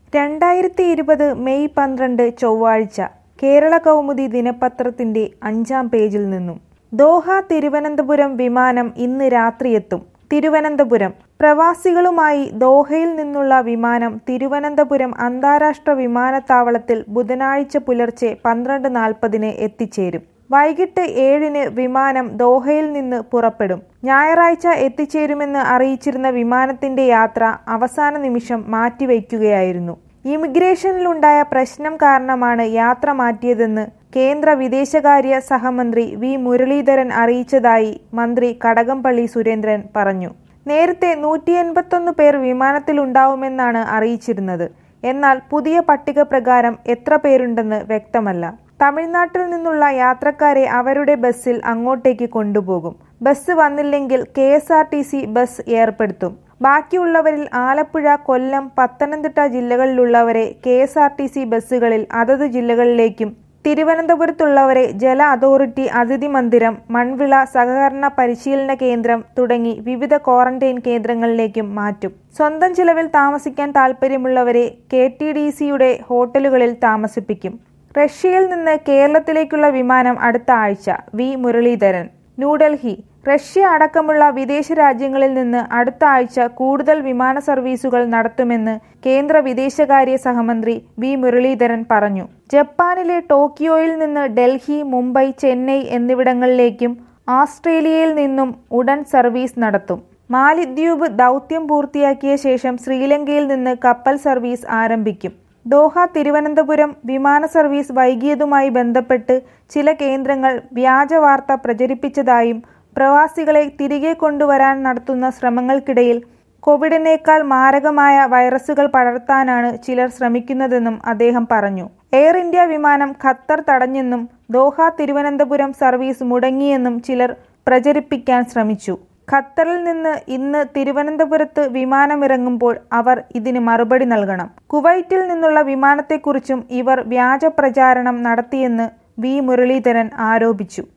രണ്ടായിരത്തി ഇരുപത് മെയ് പന്ത്രണ്ട് ചൊവ്വാഴ്ച കേരള കൗമുദി ദിനപത്രത്തിന്റെ അഞ്ചാം പേജിൽ നിന്നും ദോഹ തിരുവനന്തപുരം വിമാനം ഇന്ന് രാത്രിയെത്തും തിരുവനന്തപുരം പ്രവാസികളുമായി ദോഹയിൽ നിന്നുള്ള വിമാനം തിരുവനന്തപുരം അന്താരാഷ്ട്ര വിമാനത്താവളത്തിൽ ബുധനാഴ്ച പുലർച്ചെ പന്ത്രണ്ട് നാൽപ്പതിന് എത്തിച്ചേരും വൈകിട്ട് ഏഴിന് വിമാനം ദോഹയിൽ നിന്ന് പുറപ്പെടും ഞായറാഴ്ച എത്തിച്ചേരുമെന്ന് അറിയിച്ചിരുന്ന വിമാനത്തിന്റെ യാത്ര അവസാന നിമിഷം മാറ്റിവെക്കുകയായിരുന്നു ഇമിഗ്രേഷനിലുണ്ടായ പ്രശ്നം കാരണമാണ് യാത്ര മാറ്റിയതെന്ന് കേന്ദ്ര വിദേശകാര്യ സഹമന്ത്രി വി മുരളീധരൻ അറിയിച്ചതായി മന്ത്രി കടകംപള്ളി സുരേന്ദ്രൻ പറഞ്ഞു നേരത്തെ നൂറ്റി എൺപത്തൊന്ന് പേർ വിമാനത്തിലുണ്ടാവുമെന്നാണ് അറിയിച്ചിരുന്നത് എന്നാൽ പുതിയ പട്ടിക പ്രകാരം എത്ര പേരുണ്ടെന്ന് വ്യക്തമല്ല തമിഴ്നാട്ടിൽ നിന്നുള്ള യാത്രക്കാരെ അവരുടെ ബസ്സിൽ അങ്ങോട്ടേക്ക് കൊണ്ടുപോകും ബസ് വന്നില്ലെങ്കിൽ K S R T C bus ഏർപ്പെടുത്തും ബാക്കിയുള്ളവരിൽ ആലപ്പുഴ കൊല്ലം പത്തനംതിട്ട ജില്ലകളിലുള്ളവരെ K S R T C ബസ്സുകളിൽ അതത് ജില്ലകളിലേക്കും തിരുവനന്തപുരത്തുള്ളവരെ ജല അതോറിറ്റി അതിഥി മന്ദിരം മൺവിള സഹകരണ പരിശീലന കേന്ദ്രം തുടങ്ങി വിവിധ ക്വാറന്റൈൻ കേന്ദ്രങ്ങളിലേക്കും മാറ്റും സ്വന്തം ചിലവിൽ താമസിക്കാൻ താൽപ്പര്യമുള്ളവരെ കെ ടി ഡി സിയുടെ ഹോട്ടലുകളിൽ താമസിപ്പിക്കും റഷ്യയിൽ നിന്ന് കേരളത്തിലേക്കുള്ള വിമാനം അടുത്ത ആഴ്ച വി മുരളീധരൻ ന്യൂഡൽഹി റഷ്യ അടക്കമുള്ള വിദേശ രാജ്യങ്ങളിൽ നിന്ന് അടുത്ത ആഴ്ച കൂടുതൽ വിമാന സർവീസുകൾ നടത്തുമെന്ന് കേന്ദ്ര വിദേശകാര്യ സഹമന്ത്രി വി മുരളീധരൻ പറഞ്ഞു ജപ്പാനിലെ ടോക്കിയോയിൽ നിന്ന് ഡൽഹി മുംബൈ ചെന്നൈ എന്നിവിടങ്ങളിലേക്കും ഓസ്ട്രേലിയയിൽ നിന്നും ഉടൻ സർവീസ് നടത്തും മാലിദ്വീപ് ദൗത്യം പൂർത്തിയാക്കിയ ശേഷം ശ്രീലങ്കയിൽ നിന്ന് കപ്പൽ സർവീസ് ആരംഭിക്കും ദോഹ തിരുവനന്തപുരം വിമാന സർവീസ് വൈകിയതുമായി ബന്ധപ്പെട്ട് ചില കേന്ദ്രങ്ങൾ വ്യാജ വാർത്ത പ്രചരിപ്പിച്ചതായും പ്രവാസികളെ തിരികെ കൊണ്ടുവരാൻ നടത്തുന്ന ശ്രമങ്ങൾക്കിടയിൽ കോവിഡിനേക്കാൾ മാരകമായ വൈറസുകൾ പടർത്താനാണ് ചിലർ ശ്രമിക്കുന്നതെന്നും അദ്ദേഹം പറഞ്ഞു എയർ ഇന്ത്യ വിമാനം ഖത്തർ തടഞ്ഞെന്നും ദോഹ തിരുവനന്തപുരം സർവീസ് മുടങ്ങിയെന്നും ചിലർ പ്രചരിപ്പിക്കാൻ ശ്രമിച്ചു ഖത്തറിൽ നിന്ന് ഇന്ന് തിരുവനന്തപുരത്ത് വിമാനമിറങ്ങുമ്പോൾ അവർ ഇതിന് മറുപടി നൽകണം കുവൈറ്റിൽ നിന്നുള്ള വിമാനത്തെക്കുറിച്ചും ഇവർ വ്യാജ പ്രചാരണം നടത്തിയെന്ന് വി മുരളീധരൻ ആരോപിച്ചു